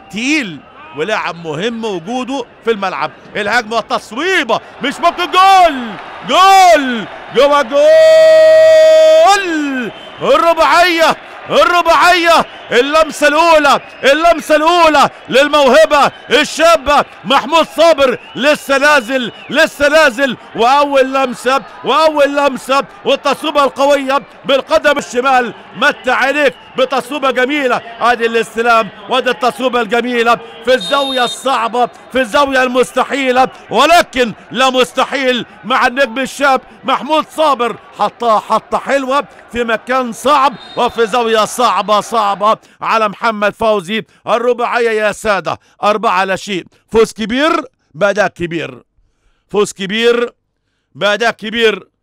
تقيل ولاعب مهم وجوده في الملعب الهجمه والتصويبه مش ممكن جول جول جوه جول الرباعيه الرباعيه اللمسه الاولى اللمسه الاولى للموهبه الشابه محمود صابر لسه نازل لسه نازل واول لمسه واول لمسه والتصويبه القويه بالقدم الشمال مت عليك بتصويبه جميله ادي الاستلام وادي التصويبه الجميله في الزاويه الصعبه في الزاويه المستحيله ولكن لا مستحيل مع النجم الشاب محمود صابر حطها حطه حلوه في مكان صعب وفي زاويه صعبه صعبه على محمد فوزي الرباعيه يا ساده اربعه لا شيء فوز كبير باداء كبير فوز كبير باداء كبير